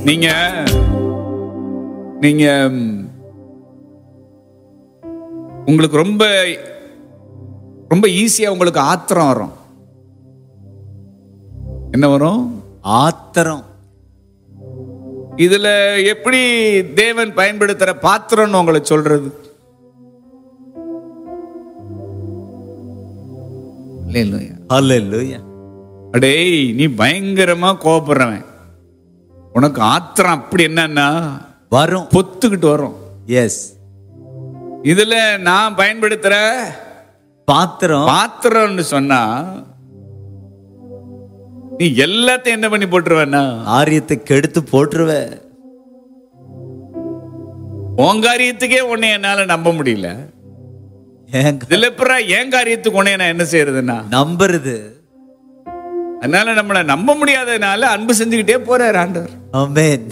நீங்க நீங்க ம், உங்களுக்கு ரொம்ப ரொம்ப ஈஸியா உங்களுக்கு ஆத்திரம் வரும் என்ன வரும் ஆத்திரம் இதுல எப்படி தேவன் பயன்படுத்துற பாத்திரம்னு உங்களை சொல்றது இல்லையா ஹalleluya அடேய் நீ பயங்கரமா கோபப்படுறவன் உனக்கு ஆத்திரம் அப்படி என்னன்னா வரும் பொத்துக்கிட்டு வரும் எஸ் இதுல நான் பயன்படுத்துற பாத்திரம் பாத்திரம்னு சொன்னா நீ எல்லாத்தையும் என்ன பண்ணி போட்டுருவேன்னா ஆரியத்தை கெடுத்து போட்டுருவ உன் காரியத்துக்கே உன்னை என்னால நம்ப முடியல ஏங்க இதுல அப்புறம் என் காரியத்துக்கு உன்னை நான் என்ன செய்யறதுன்னா நம்புறது அதனால நம்மளை நம்ப முடியாததுனால அன்பு செஞ்சுக்கிட்டே போறாரு ஆண்டவர் ஆமென்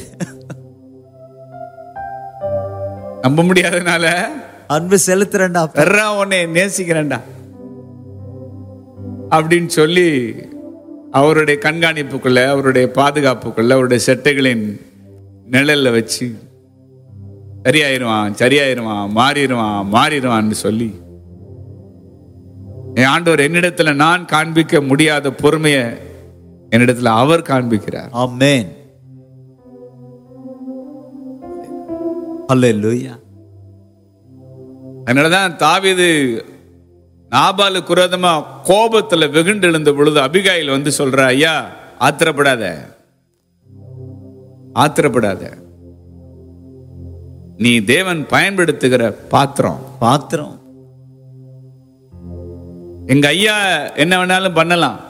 நம்ப முடியாததுனால அன்பு செலுத்துறேன்டா பெறா உன்னை நேசிக்கிறேன்டா அப்படின்னு சொல்லி அவருடைய கண்காணிப்புக்குள்ள அவருடைய பாதுகாப்புக்குள்ள அவருடைய செட்டைகளின் நிழல்ல வச்சு சரியாயிருவான் சரியாயிருவான் மாறிடுவான் மாறிடுவான்னு சொல்லி என் ஆண்டவர் என்னிடத்துல நான் காண்பிக்க முடியாத பொறுமையை என்னிடத்துல அவர் காண்பிக்கிறார் ஆமென் ஹalleluya அதனாலதான் தாவீது நாபாலுக்கு விரோதமா கோபத்துல வெகுண்டு எழுந்த பொழுது அபிகாயில் வந்து சொல்ற ஐயா ஆத்திரப்படாத ஆத்திரப்படாத நீ தேவன் பயன்படுத்துகிற பாத்திரம் பாத்திரம் எங்க ஐயா என்ன வேணாலும் பண்ணலாம்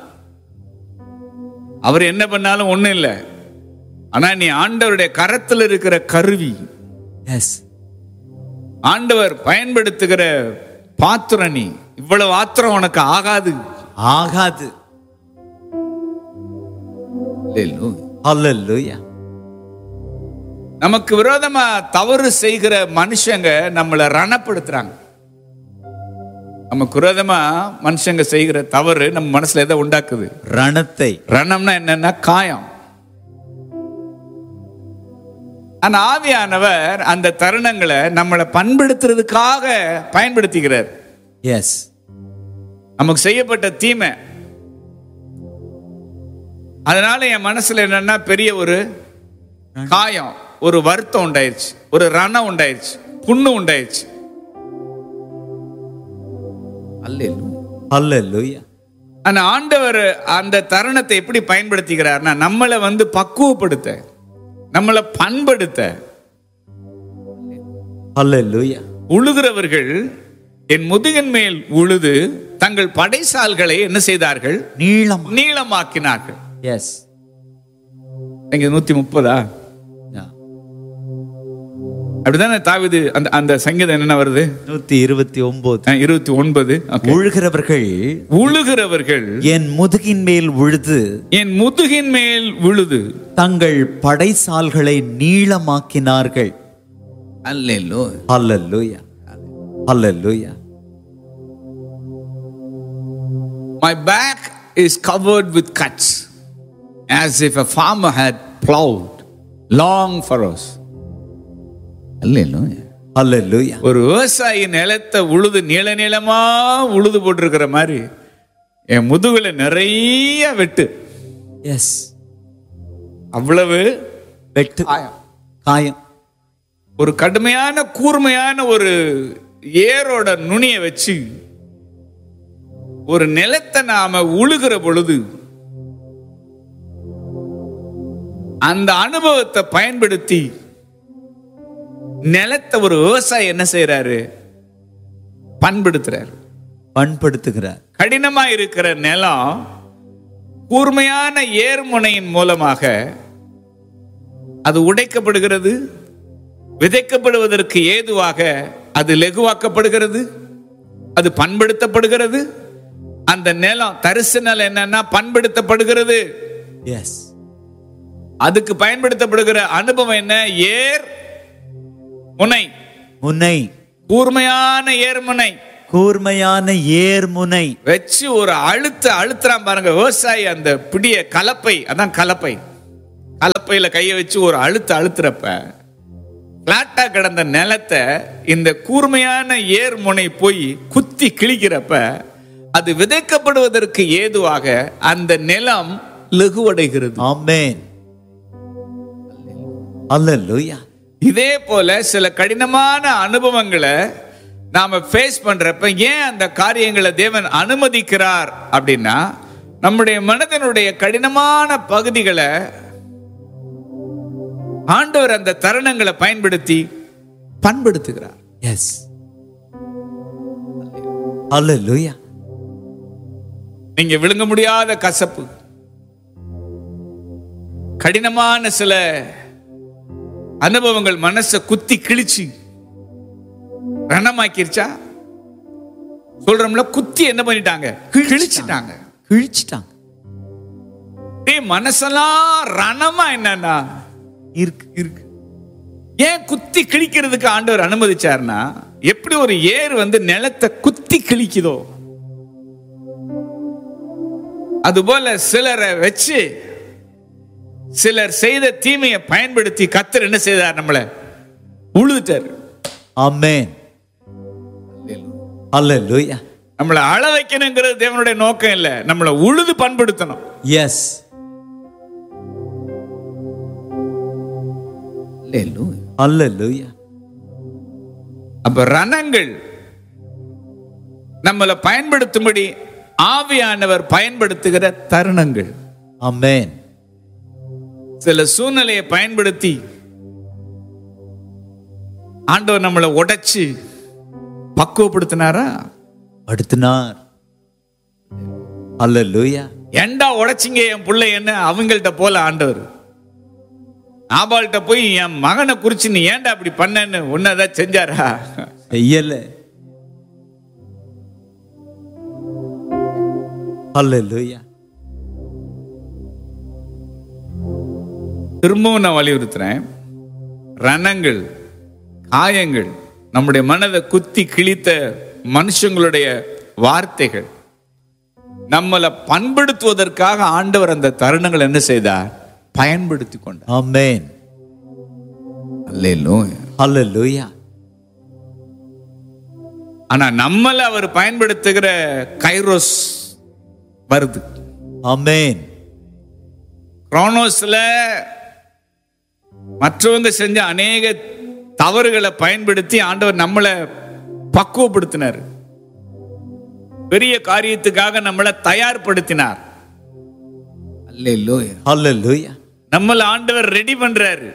அவர் என்ன பண்ணாலும் ஒண்ணும் இல்லை ஆனா நீ ஆண்டவருடைய கரத்தில் இருக்கிற கருவி எஸ் ஆண்டவர் பயன்படுத்துகிற பாத்திரம் நீ இவ்வளவு ஆத்திரம் உனக்கு ஆகாது ஆகாது ஹalleluya நமக்கு விரோதமா தவறு செய்கிற மனுஷங்க நம்மளை ரணப்படுத்துறாங்க நமக்கு விரோதமா மனுஷங்க செய்கிற தவறு நம்ம மனசுல எதை உண்டாக்குது ரணத்தை ரணம்னா என்னன்னா காயம் ஆனா ஆவியானவர் அந்த தருணங்களை நம்மளை பண்படுத்துறதுக்காக பயன்படுத்திக்கிறார் எஸ் நமக்கு செய்யப்பட்ட தீமை அதனால என் மனசுல என்னன்னா பெரிய ஒரு காயம் ஒரு வருத்தம் உண்டாயிருச்சு ஒரு ரணம் உண்டாயிருச்சு புண்ணு உண்டாயிருச்சு அல்லேலூயா. ஹalleluya ஆனா ஆண்டவர் அந்த தருணத்தை எப்படி பயன்படுத்திக்கிறார்னா நம்மளை வந்து பக்குவப்படுத்த நம்மளை பண்படுத்த ஹalleluya உழுகிறவர்கள் என் முதுகின் மேல் உழுது தங்கள் படைசால்களை என்ன செய்தார்கள் நீளம் நீளமாக்கினார்கள் எஸ் இங்க நூத்தி முப்பதா அப்படிதானே தாவிது அந்த அந்த சங்கீதம் என்ன வருது நூத்தி இருபத்தி ஒன்பது இருபத்தி ஒன்பது Okay. உழுகிறவர்கள் உழுகிறவர்கள் என் முதுகின் மேல் உழுது என் முதுகின் மேல் விழுது தங்கள் படைசால்களை நீளமாக்கினார்கள் அல்லேலோ ஹalleluya ஹalleluya My back is covered with cuts, as if a farmer had plowed long furrows. அல்லேலூயா. ஹalleluya ஒரு விவசாயி நிலத்தை உழுது நீள நீளமா உழுது போட்டிருக்கிற மாதிரி என் முதுகுல நிறைய வெட்டு எஸ் அவ்வளவு வெட்டு காயம். காயம் ஒரு கடுமையான கூர்மையான ஒரு ஏரோட நுனியை வச்சு ஒரு நிலத்தை நாம உழுகிற பொழுது அந்த அனுபவத்தை பயன்படுத்தி நிலத்தை ஒரு விவசாயி என்ன செய்யறாரு பண்படுத்துறாரு பண்படுத்துகிறார் கடினமா இருக்கிற நிலம் கூர்மையான ஏர்முனையின் மூலமாக அது உடைக்கப்படுகிறது விதைக்கப்படுவதற்கு ஏதுவாக அது லெகுவாக்கப்படுகிறது அது பண்படுத்தப்படுகிறது அந்த நிலம் தரிசு நிலம் என்னன்னா பண்படுத்தப்படுகிறது எஸ் அதுக்கு பயன்படுத்தப்படுகிற அனுபவம் என்ன ஏர் முனை முனை கூர்மையான ஏர்முனை கூர்மையான ஏர்முனை வச்சு ஒரு அழுத்த அழுத்துறான் பாருங்க விவசாயி அந்த பிடிய கலப்பை அதான் கலப்பை கலப்பையில கையை வச்சு ஒரு அழுத்து அழுத்துறப்ப பிளாட்டா கிடந்த நிலத்தை இந்த கூர்மையான ஏர் முனை போய் குத்தி கிழிக்கிறப்ப அது விதைக்கப்படுவதற்கு ஏதுவாக அந்த நிலம் லகுவடைகிறது ஆமென் அல்லேலூயா இதே போல சில கடினமான அனுபவங்களை நாம ஃபேஸ் பண்றப்ப ஏன் அந்த காரியங்களை தேவன் அனுமதிக்கிறார் அப்படின்னா நம்முடைய மனதினுடைய கடினமான பகுதிகளை ஆண்டவர் அந்த தருணங்களை பயன்படுத்தி பண்படுத்துகிறார் எஸ் அல்லேலூயா நீங்க விழுங்க முடியாத கசப்பு கடினமான சில அனுபவங்கள் மனசை குத்தி கிழிச்சு ரணமாக்கிருச்சா சொல்றோம்ல குத்தி என்ன பண்ணிட்டாங்க கிழிச்சிட்டாங்க கிழிச்சிட்டாங்க டேய் மனசெல்லாம் ரணமா என்னன்னா இருக்கு இருக்கு ஏன் குத்தி கிழிக்கிறதுக்கு ஆண்டவர் அனுமதிச்சார்னா எப்படி ஒரு ஏர் வந்து நிலத்தை குத்தி கிழிக்குதோ அதுபோல சிலரை வச்சு சிலர் செய்த தீமையை பயன்படுத்தி கத்தர் என்ன செய்தார் நம்மளை உழுதுட்டார் ஆமென் அல்லேலூயா நம்மளை அழ வைக்கணுங்கிறது தேவனுடைய நோக்கம் இல்லை நம்மளை உழுது பண்படுத்தணும் எஸ் அல்லேலூயா அப்ப ரணங்கள் நம்மளை பயன்படுத்தும்படி ஆவியானவர் பயன்படுத்துகிற தருணங்கள் ஆமென் சில சூழ்நிலையை பயன்படுத்தி ஆண்டவர் நம்மளை உடைச்சு பக்குவப்படுத்தினாரா படுத்தினார் அல்லேலூயா ஏண்டா உடைச்சிங்க என் பிள்ளை என்ன அவங்கள்ட்ட போல ஆண்டவர் ஆபால்கிட்ட போய் என் மகனை குறிச்சு நீ ஏன்டா அப்படி பண்ணன்னு உன்னதான் செஞ்சாரா செய்யல அல்லேலூயா திரும்பவும் நான் வலியுறுத்துறேன் ரணங்கள் காயங்கள் நம்முடைய மனதை குத்தி கிழித்த மனுஷங்களுடைய வார்த்தைகள் நம்மளை பண்படுத்துவதற்காக ஆண்டவர் அந்த தருணங்கள் என்ன செய்தார் பயன்படுத்தி கொண்டார் ஆமென் அல்லேலூயா. அல்லேலூயா ஆனா நம்மள அவர் பயன்படுத்துகிற கைரோஸ் வருது ஆமென் குரோனோஸ்ல மற்றவங்க செஞ்ச அநேக தவறுகளை பயன்படுத்தி ஆண்டவர் நம்மளை பக்குவப்படுத்தினார் பெரிய காரியத்துக்காக நம்மளை தயார்படுத்தினார் அல்லேலூயா. அல்லேலூயா நம்மள ஆண்டவர் ரெடி பண்றாரு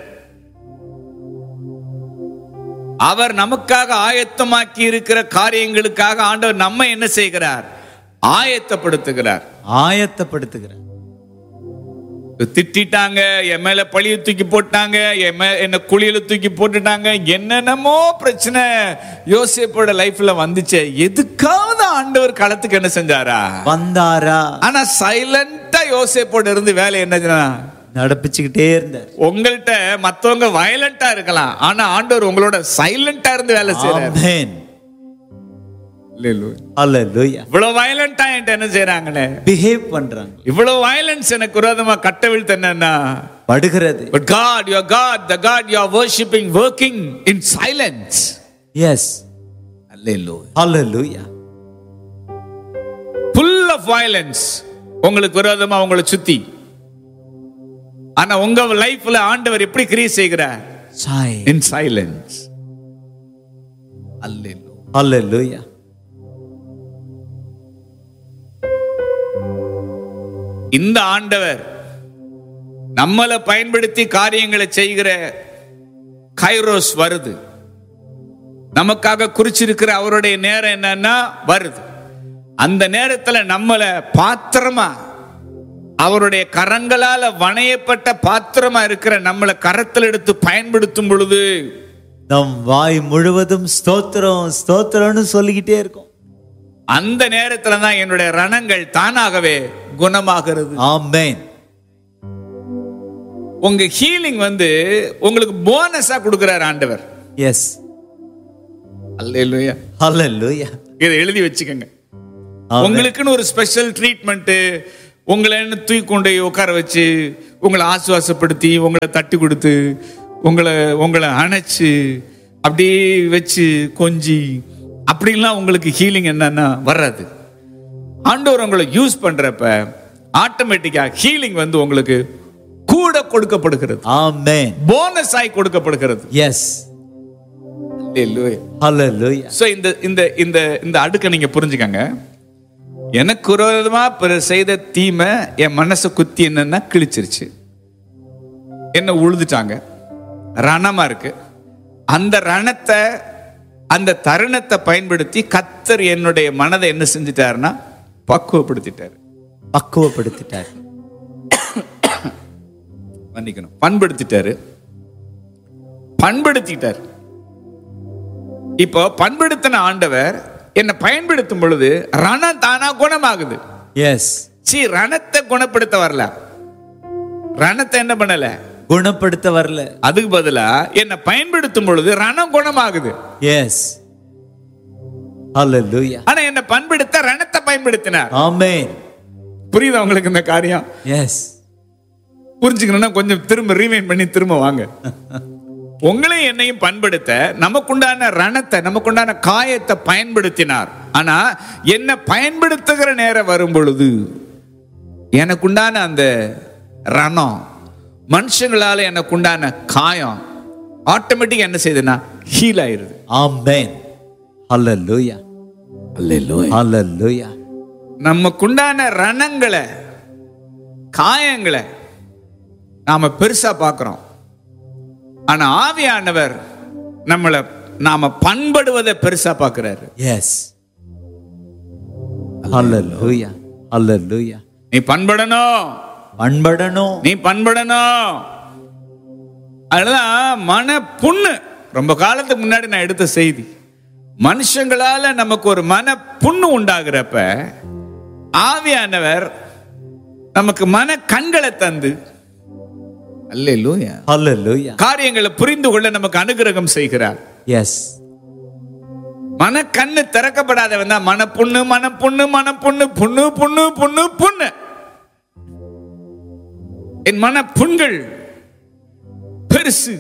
அவர் நமக்காக ஆயத்தமாக்கி இருக்கிற காரியங்களுக்காக ஆண்டவர் நம்ம என்ன செய்கிறார் ஆயத்தப்படுத்துகிறார் ஆயத்தப்படுத்துகிறார் திட்டிட்டாங்க என் மேல பழிய தூக்கி போட்டாங்க என் மே என்ன குழியில தூக்கி போட்டுட்டாங்க என்னென்னமோ பிரச்சனை யோசிப்போட லைஃப்ல வந்துச்சே எதுக்காவது ஆண்டவர் களத்துக்கு என்ன செஞ்சாரா வந்தாரா ஆனா சைலண்டா யோசிப்போட இருந்து வேலை என்ன செஞ்சா? நடப்பிச்சுக்கிட்டே இருந்தார் உங்கள்ட்ட மத்தவங்க வயலண்டா இருக்கலாம் ஆனா ஆண்டவர் உங்களோட சைலண்டா இருந்து வேலை செய்யறாரு ஆமென் அல்லேலூயா இவ்வளவு வயலண்டா என்கிட்ட என்ன செய்யறாங்களே பிஹேவ் பண்றாங்க இவ்வளவு வயலன்ஸ் எனக்கு விரோதமா கட்டவிழ்த்து என்னன்னா படுகிறது But God, your God, the God you are worshipping, working in silence. S Hallelujah. Hallelujah Full of violence. உங்களுக்கு விரோதமா உங்களை சுத்தி ஆனா உங்க லைஃப்ல ஆண்டவர் எப்படி கிரியை செய்கிறார் சாய் in silence. Hallelujah. அல்லேலூயா இந்த ஆண்டவர் நம்மளை பயன்படுத்தி காரியங்களை செய்கிற கைரோஸ் வருது நமக்காக குறிச்சிருக்கிற அவருடைய நேரம் என்னன்னா வருது அந்த நேரத்துல நம்மளை பாத்திரமா அவருடைய கரங்களால வணையப்பட்ட பாத்திரமா இருக்கிற நம்மளை கரத்தில் எடுத்து பயன்படுத்தும் பொழுது நம் வாய் முழுவதும் ஸ்தோத்திரம் ஸ்தோத்திரம்னு சொல்லிக்கிட்டே இருக்கும் அந்த நேரத்துல தான் என்னுடைய ரணங்கள் தானாகவே குணமாகிறது ஆமென் உங்க ஹீலிங் வந்து உங்களுக்கு போனஸா கொடுக்கிறார் ஆண்டவர் எஸ் அல்லேலூயா அல்லேலூயா இதை எழுதி வச்சுக்கோங்க ஆமென். உங்களுக்குன்னு ஒரு ஸ்பெஷல் ட்ரீட்மெண்ட் உங்களை என்ன தூக்கி கொண்டு போய் உட்கார வச்சு உங்களை ஆசுவாசப்படுத்தி உங்களை தட்டி கொடுத்து உங்களை உங்களை அணைச்சு அப்படியே வச்சு கொஞ்சி அப்படிலாம் உங்களுக்கு ஹீலிங் என்னன்னா வராது ஆண்டவர் உங்களை யூஸ் பண்றப்ப ஆட்டோமேட்டிக்கா ஹீலிங் வந்து உங்களுக்கு கூட கொடுக்கப்படுகிறது Amen. போனஸ் ஆகி கொடுக்கப்படுகிறது Yes. Hallelujah. ஸோ இந்த இந்த இந்த இந்த அடுக்கை நீங்க புரிஞ்சுக்கங்க எனக்கு விரோதமா பிறர் செய்த தீமை என் மனசை குத்தி என்னன்னா கிழிச்சிருச்சு என்ன உழுதுட்டாங்க ரணமா இருக்கு அந்த ரணத்தை அந்த தருணத்தை பயன்படுத்தி கத்தர் என்னுடைய மனதை என்ன செஞ்சிட்டாருன்னா பக்குவப்படுத்திட்டாரு பக்குவப்படுத்திட்டார் மன்னிக்கணும் பண்படுத்திட்டாரு பண்படுத்திட்டார் இப்போ பண்படுத்தின ஆண்டவர் என்னை பயன்படுத்தும் பொழுது ரணம் தானா குணமாகுது எஸ் சி ரணத்தை குணப்படுத்த வரல ரணத்தை என்ன பண்ணல குணப்படுத்த வரல அதுக்கு பதிலா என்னை பயன்படுத்தும் பொழுது ரணம் குணமாகுது எஸ் Hallelujah. ஆனா என்னை பண்படுத்த ரணத்தை பயன்படுத்தினார் Amen. புரியுதா உங்களுக்கு இந்த காரியம் Yes. புரிஞ்சுக்கணும்னா கொஞ்சம் திரும்ப ரீவைன் பண்ணி திரும்ப வாங்க உங்களையும் என்னையும் பண்படுத்த நமக்குண்டான ரணத்தை நமக்குண்டான காயத்தை பயன்படுத்தினார் ஆனா என்ன பயன்படுத்துகிற நேரம் வரும் பொழுது எனக்குண்டான அந்த ரணம் மனுஷங்களால எனக்குண்டான காயம் ஆட்டோமேட்டிக் என்ன செய்யுதுன்னா ஹீல் ஆயிருது Amen. Hallelujah. Hallelujah. நமக்குண்டான ரணங்களை காயங்களை நாம பெருசா பார்க்கிறோம் ஆனா ஆவியானவர் நம்மளை நாம பண்படுவதை பெருசா பார்க்கிறாரு Yes. Hallelujah. Hallelujah. நீ பண்படணும் பண்படணும் நீ பண்படணும் அதுதான் மன புண்ணு ரொம்ப காலத்துக்கு முன்னாடி நான் எடுத்த செய்தி மனுஷங்களால நமக்கு ஒரு மன புண்ணு உண்டாகிறப்ப ஆவியானவர் நமக்கு மன கண்களை தந்து அல்லேலூயா Hallelujah. காரியங்களை புரிந்து கொள்ள நமக்கு அனுகிரகம் செய்கிறார் Yes. மன கண்ணு திறக்கப்படாதவன் தான் மன புண்ணு மன புண்ணு மன புண்ணு புண்ணு புண்ணு புண்ணு புண்ணு என் மன புண்கள் பெருசு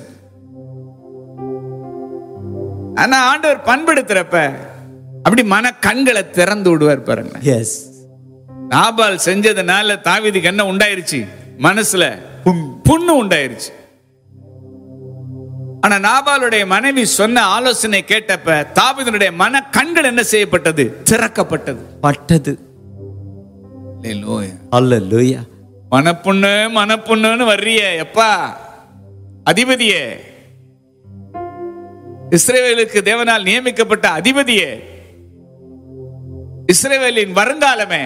ஆனா ஆண்டவர் பண்படுத்துறப்ப அப்படி மன கண்களை திறந்து விடுவார் பாருங்க Yes. நாபால் செஞ்சதுனால தாவீதுக்கு என்ன உண்டாயிருச்சு மனசுல புண்ணு உண்டாயிருச்சு ஆனா நாபாலுடைய மனைவி சொன்ன ஆலோசனை கேட்டப்ப தாவீதுனுடைய மன கண்கள் என்ன செய்யப்பட்டது திறக்கப்பட்டது பட்டது Hallelujah. மனப்புண்ணு மனப்புண்ணுன்னு வர்றியே எப்பா அதிபதியே இஸ்ரேவேலுக்கு தேவனால் நியமிக்கப்பட்ட அதிபதியே இஸ்ரேவேலின் வருங்காலமே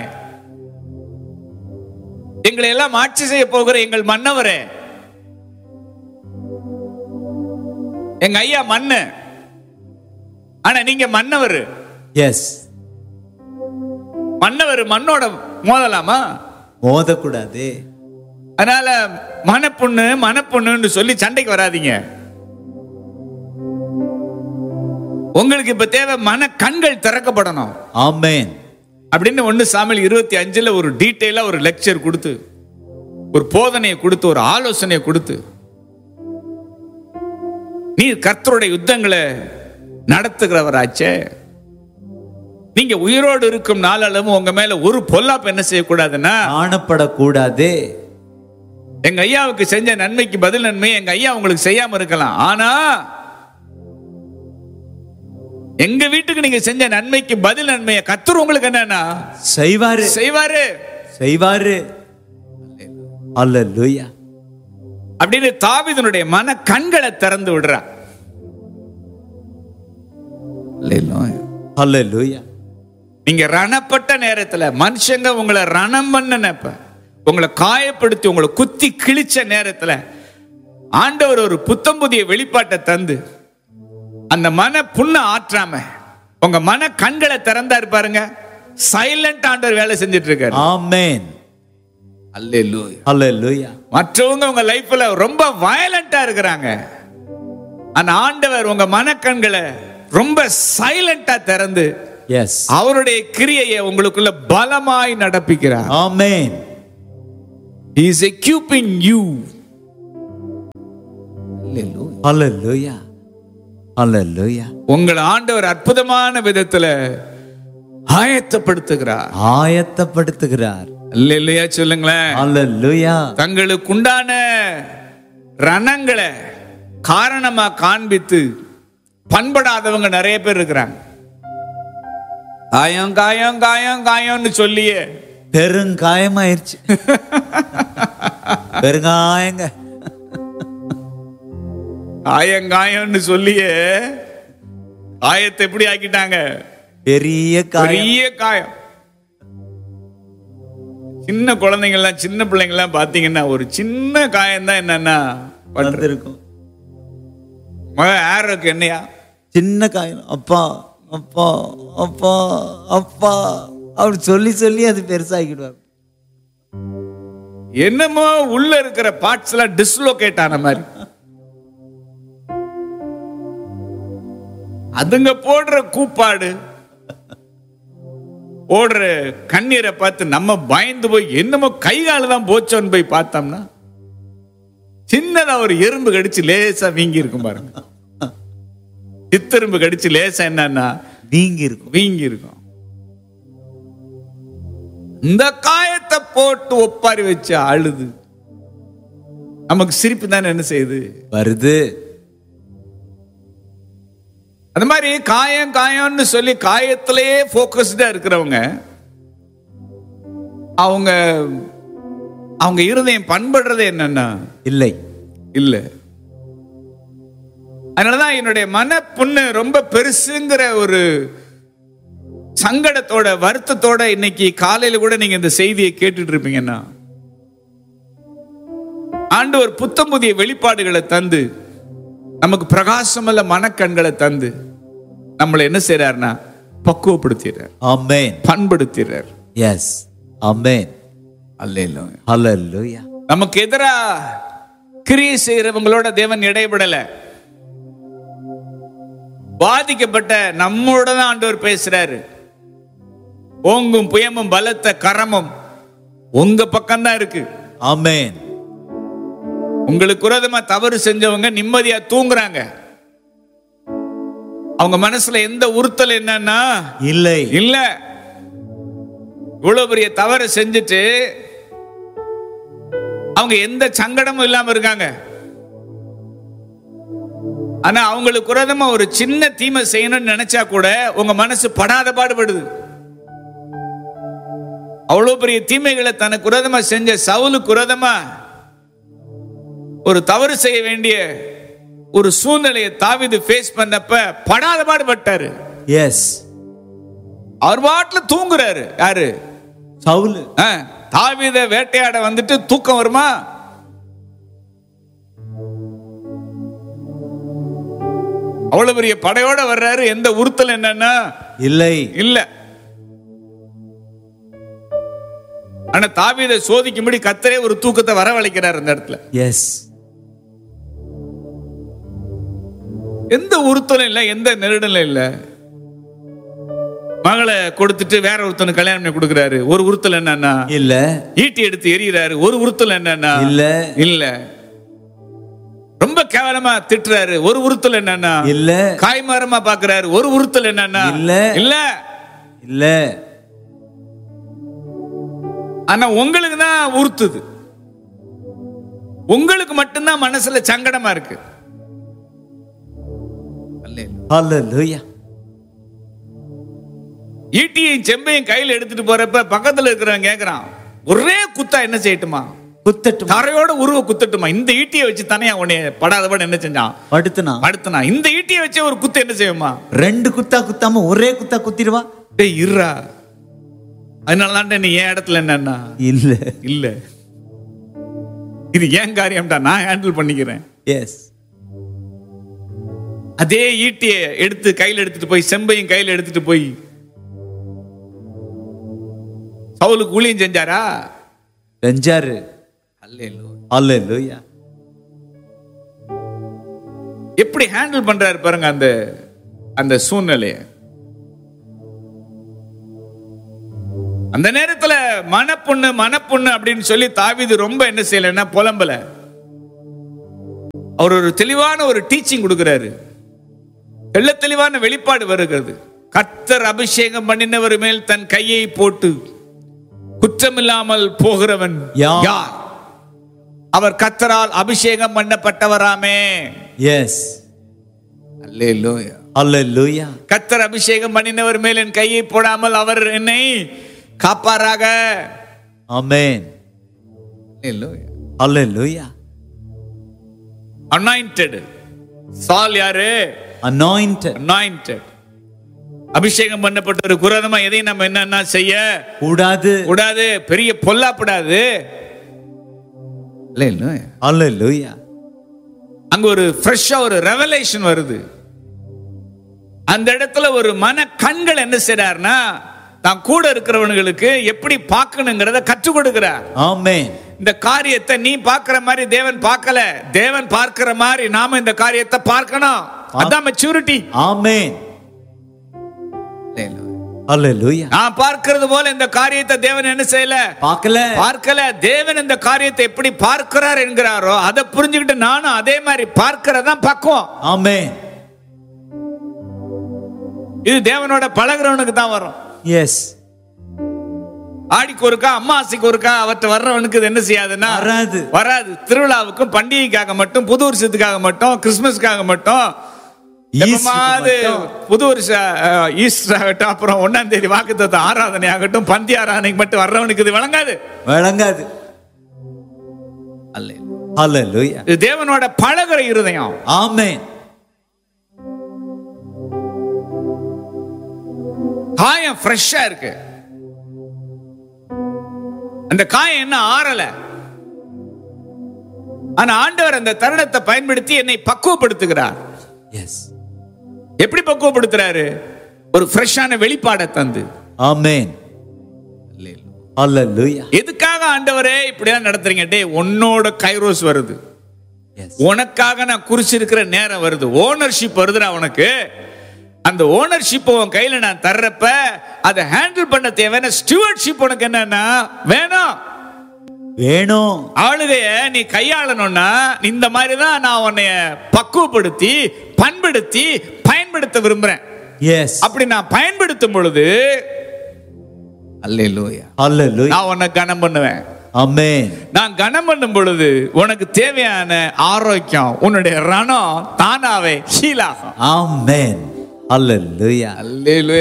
எங்களை எல்லாம் ஆட்சி செய்ய போகிற எங்கள் மன்னவரே எங்க ஐயா மண்ணு ஆனா நீங்க மன்னவர் Yes. மன்னவர் மண்ணோட மோதலாமா மோதக்கூடாது அதனால மனப்புண்ணு மனப்புண்ணுன்னு சொல்லி சண்டைக்கு வராதீங்க உங்களுக்கு இப்ப தேவை மன கண்கள் திறக்கப்படணும் ஆமென் அப்படின்னு ஒண்ணு சாமியில் இருபத்தி அஞ்சுல ஒரு டீட்டெயிலா ஒரு லெக்சர் கொடுத்து ஒரு போதனையை கொடுத்து ஒரு ஆலோசனையை கொடுத்து நீர் கர்த்தருடைய யுத்தங்களை நடத்துகிறவராச்சே நீங்க உயிரோடு இருக்கும் நாளளவும் உங்க மேல ஒரு பொல்லாப்பு என்ன செய்யக்கூடாதுன்னா காணப்படக்கூடாது எங்க ஐயாவுக்கு செஞ்ச நன்மைக்கு பதில் நன்மை எங்க ஐயா உங்களுக்கு செய்யாம இருக்கலாம் ஆனா எங்க வீட்டுக்கு நீங்க செஞ்ச நன்மைக்கு பதில் நன்மையை கத்தர் உங்களுக்கு என்னன்னா செய்வாரு செய்வாரு செய்வாரு அல்லேலூயா அப்படின்னு தாவீதுனுடைய மன கண்களை திறந்து விடுறா அல்லேலூயா நீங்க ரணப்பட்ட நேரத்துல மனுஷங்க உங்களை ரணம் பண்ணனப்ப உங்களை காயப்படுத்தி உங்களை குத்தி கிழிச்ச நேரத்துல ஆண்டவர் ஒரு புத்தம் புதிய வெளிப்பாட்டை தந்து அந்த மன புண்ண ஆற்றாம உங்க மன கண்களை திறந்தாரு பாருங்க சைலண்ட் ஆண்டவர் வேலை செஞ்சுட்டு இருக்காரு ஆமென் அல்லேலூயா அல்லேலூயா மற்றவங்க உங்க லைஃப்ல ரொம்ப வயலண்டா இருக்கிறாங்க ஆனா ஆண்டவர் உங்க மனக்கண்களை ரொம்ப சைலண்டா திறந்து எஸ் அவருடைய கிரியையை உங்களுக்குள்ள பலமாய் நடப்பிக்கிறார் ஆமென் he is equipping you ஹalleluya ஹalleluya உங்கள் ஆண்டவர் அற்புதமான விதத்துல ஆயத்தப்படுத்துகிறார் ஆயத்தப்படுத்துகிறார் இல்லையா சொல்லுங்களேன் ஹalleluya தங்களுக்கு உண்டான ரணங்களை காரணமா காண்பித்து பண்படாதவங்க நிறைய பேர் இருக்கிறாங்க காயம் காயம் காயம் காயம்னு சொல்லியே பெருங்காயமாயிருச்சு பெருங்காயங்க காயம் காயம்னு சொல்லியே காயத்தை எப்படி ஆக்கிட்டாங்க பெரிய காயம் பெரிய காயம் சின்ன குழந்தைங்க எல்லாம் சின்ன பிள்ளைங்க எல்லாம் பாத்தீங்கன்னா ஒரு சின்ன காயம் தான் என்னன்னா பண்றது வந்திருக்கும் மக ஆரோக்கு என்னையா சின்ன காயம் அப்பா அப்பா அப்பா அப்பா அப்படி சொல்லி சொல்லி அது பெருசாகிடுவார் என்னமோ உள்ள இருக்கிற பார்ட்ஸ் எல்லாம் டிஸ்லோகேட் ஆன மாதிரி அதுங்க போடுற கூப்பாடு ஓடுற கண்ணீரை பார்த்து நம்ம பயந்து போய் என்னமோ கை கால் தான் போச்சோன்னு போய் பார்த்தோம்னா சின்னதா ஒரு எறும்பு கடிச்சு லேசா வீங்கி இருக்கும் பாருங்க சித்தெரும்பு கடிச்சு லேசா என்னன்னா வீங்கி இருக்கும் வீங்கி இருக்கும் இந்த காயத்தை போட்டு ஒப்பாரி வச்சு அழுது நமக்கு சிரிப்பு தானே என்ன செய்யுது வருது அந்த மாதிரி காயம் காயம்னு சொல்லி காயத்திலேயே போக்கஸ்டா இருக்கிறவங்க அவங்க அவங்க இருதயம் பண்படுறது என்னன்னா இல்லை இல்ல அதனாலதான் என்னுடைய மன புண்ணு ரொம்ப பெருசுங்கிற ஒரு சங்கடத்தோட வருத்தத்தோட இன்னைக்கு காலையில கூட நீங்க இந்த செய்தியை கேட்டுட்டு இருப்பீங்கன்னா ஆண்டவர் புத்தம் புதிய வெளிப்பாடுகளை தந்து நமக்கு பிரகாசமல்ல மனக்கண்களை தந்து நம்மளை என்ன செய்யறாருன்னா பக்குவப்படுத்திடுறார் ஆமென் பண்படுத்திடுறார் எஸ் ஆமென் அல்ல ஹalleluya நமக்கு எதிரா கிரியை செய்யறவங்களோட தேவன் இடைபடல பாதிக்கப்பட்ட நம்மோட தான் ஆண்டவர் பேசுறாரு ஓங்கும் புயமும் பலத்த கரமும் உங்க பக்கம் தான் இருக்கு ஆமென் உங்களுக்கு விரோதமா தவறு செஞ்சவங்க நிம்மதியா தூங்குறாங்க அவங்க மனசுல எந்த உறுத்தல் என்னன்னா இல்லை இல்ல இவ்வளவு பெரிய தவறு செஞ்சுட்டு அவங்க எந்த சங்கடமும் இல்லாம இருக்காங்க ஆனா அவங்களுக்கு விரோதமா ஒரு சின்ன தீமை செய்யணும்னு நினைச்சா கூட உங்க மனசு படாத பாடுபடுது அவ்வளவு பெரிய தீமைகளை தனக்கு விரோதமா செஞ்ச சவுலுக்கு விரோதமா ஒரு தவறு செய்ய வேண்டிய ஒரு சூழ்நிலையை தாவிது ஃபேஸ் பண்ணப்ப படாத பாடுபட்டாரு எஸ் அவர் பாட்டுல தூங்குறாரு யாரு சவுல் ஆ, தாவீத வேட்டையாட வந்துட்டு தூக்கம் வருமா அவ்வளவு பெரிய படையோட வர்றாரு எந்த உறுத்தல் என்னன்னா இல்லை இல்ல ஆனா தாவீதை சோதிக்கும்படி கத்தரே ஒரு தூக்கத்தை வரவழைக்கிறார் அந்த இடத்துல எஸ் எந்த உறுத்தலும் இல்ல எந்த நெருடலும் இல்ல மகளை கொடுத்துட்டு வேற ஒருத்தனுக்கு கல்யாணம் பண்ணி கொடுக்குறாரு ஒரு உறுத்தல் என்னன்னா இல்ல ஈட்டி எடுத்து எறிகிறாரு ஒரு உறுத்தல் என்னன்னா இல்ல இல்ல ரொம்ப கேவலமா திட்டுறாரு ஒரு உறுத்தல் என்னன்னா இல்ல காய்மாரமா பாக்குறாரு ஒரு உறுத்தல் என்னன்னா இல்ல. இல்ல இல்ல ஆனா உங்களுக்கு தான் உறுத்துது உங்களுக்கு மட்டும்தான் மனசுல சங்கடமா இருக்கு ஹalleluya ஈட்டியையும் செம்பையும் கையில எடுத்துட்டு போறப்ப பக்கத்துல இருக்கிறவன் கேக்குறான் ஒரே குத்தா என்ன செய்யட்டுமா குத்தட்டும் தரையோட உருவ குத்தட்டுமா இந்த ஈட்டியை வச்சு தானே உன்னை படாதபட என்ன செஞ்சான் படுத்துனா படுத்துனா இந்த ஈட்டியை வச்சு ஒரு குத்து என்ன செய்யுமா ரெண்டு குத்தா குத்தாம ஒரே குத்தா குத்திடுவா டேய் இருடா அதனால நீ என் இடத்துல என்னன்னா இல்ல இல்ல இது ஏன் காரியம்டா நான் ஹேண்டில் பண்ணிக்கிறேன் எஸ் அதே ஈட்டியை எடுத்து கையில எடுத்துட்டு போய் செம்பையும் கையில எடுத்துட்டு போய் சவுலுக்கு ஊழியம் செஞ்சாரா செஞ்சாரு ஹalleluya எப்படி ஹேண்டில் பண்றாரு பாருங்க அந்த அந்த சூழ்நிலைய அந்த நேரத்துல மனப்புண்ணு மனப்புண்ணு அப்படின்னு சொல்லி தாவீது ரொம்ப என்ன செய்யலைன்னா புலம்பல அவர் ஒரு தெளிவான ஒரு டீச்சிங் கொடுக்கிறாரு தெள்ள தெளிவான வெளிப்பாடு வருகிறது கர்த்தர் அபிஷேகம் பண்ணினவர் மேல் தன் கையை போட்டு குற்றமில்லாமல் போகிறவன் யார்? யார் அவர் கர்த்தரால் அபிஷேகம் பண்ணப்பட்டவராமே எஸ் அல்லேலூயா அல்லேலூயா கர்த்தர் அபிஷேகம் பண்ணினவர் மேல் என் கையை போடாமல் அவர் என்னை காப்பாராக ஆமென் அல்லேலூயா அல்லேலூயா அனாயிண்டட் சால் யாரு அனாயிண்டட் அனாயிண்டட் அபிஷேகம் பண்ணப்பட்ட ஒரு குரதமா எதையும் நம்ம என்னன்னா செய்ய கூடாது கூடாது பெரிய பொல்லாப்படாது அல்லேலூயா அல்லேலூயா அங்க ஒரு ஃப்ரெஷ்ஷா ஒரு ரெவலேஷன் வருது அந்த இடத்துல ஒரு மன கண்கள் என்ன செய்றாருன்னா தான் கூட இருக்கிறவனுங்களுக்கு எப்படி பார்க்கணுங்கிறத கற்றுக் கொடுக்கிறார் ஆமென் இந்த காரியத்தை நீ பார்க்கிற மாதிரி தேவன் பார்க்கல தேவன் பார்க்கிற மாதிரி நாம இந்த காரியத்தை பார்க்கணும் அதான் மெச்சூரிட்டி ஆமென் அல்லேலூயா நான் பார்க்கிறது போல இந்த காரியத்தை தேவன் என்ன செய்யல பார்க்கல பார்க்கல தேவன் இந்த காரியத்தை எப்படி பார்க்கிறார் என்கிறாரோ அதை புரிஞ்சுக்கிட்டு நானும் அதே மாதிரி பார்க்கிறதான் பக்குவம் ஆமென் இது தேவனோட பழகுறவனுக்கு தான் வரும் எஸ் ஆடிக்கு ஒருக்கா அம்மாசிக்கு ஒருக்கா அவற்றை வர்றவனுக்கு இது என்ன செய்யாதுன்னா வராது வராது திருவிழாவுக்கும் பண்டிகைக்காக மட்டும் புது வருஷத்துக்காக மட்டும் கிறிஸ்துமஸ்க்காக மட்டும் எப்பமாவது புது வருஷ அஹ், ஈஸ்டர் ஆகட்டும் அப்புறம் ஒன்னாம் தேதி வாக்குத்தத்த ஆராதனை ஆகட்டும் பந்தி ஆராதனைக்கு மட்டும் வர்றவனுக்கு இது வழங்காது வழங்காது அல்லேலூயா இது தேவனோட பழகுற இருதயம் ஆமென் காயம் ஃப்ரெஷ்ஷா இருக்கு அந்த காயம் என்ன ஆறல ஆனா ஆண்டவர் அந்த தருணத்தை பயன்படுத்தி என்னை பக்குவப்படுத்துகிறார் எஸ் எப்படி பக்குவப்படுத்துறாரு ஒரு ஃப்ரெஷ்ஷான வெளிப்பாடை தந்து ஆமென் அல்லேலூயா எதுக்காக ஆண்டவரே இப்படிலாம் நடத்துறீங்க டே உன்னோட கைரோஸ் வருது எஸ் உனக்காக நான் குறிச்சிருக்கிற நேரம் வருது ஓனர்ஷிப் வருதுடா உனக்கு அந்த ஓனர்ஷிப் உன் கையில நான் தர்றப்ப அதை ஹேண்டில் பண்ண தேவையான ஸ்டூவர்ட்ஷிப் உனக்கு என்னன்னா வேணும் வேணும் ஆளுகைய நீ கையாளணும்னா இந்த மாதிரி தான் நான் உன்னைய பக்குவப்படுத்தி பண்படுத்தி பயன்படுத்த விரும்புறேன் எஸ் அப்படி நான் பயன்படுத்தும் பொழுது அல்லேலூயா அல்லேலூயா நான் உன்னை கனம் பண்ணுவேன் ஆமென் நான் கனம் பண்ணும் பொழுது உனக்கு தேவையான ஆரோக்கியம் உன்னுடைய ரணம் தானாவே ஹீலாகும் ஆமென் அல்லேலூயா அல்லேலூயா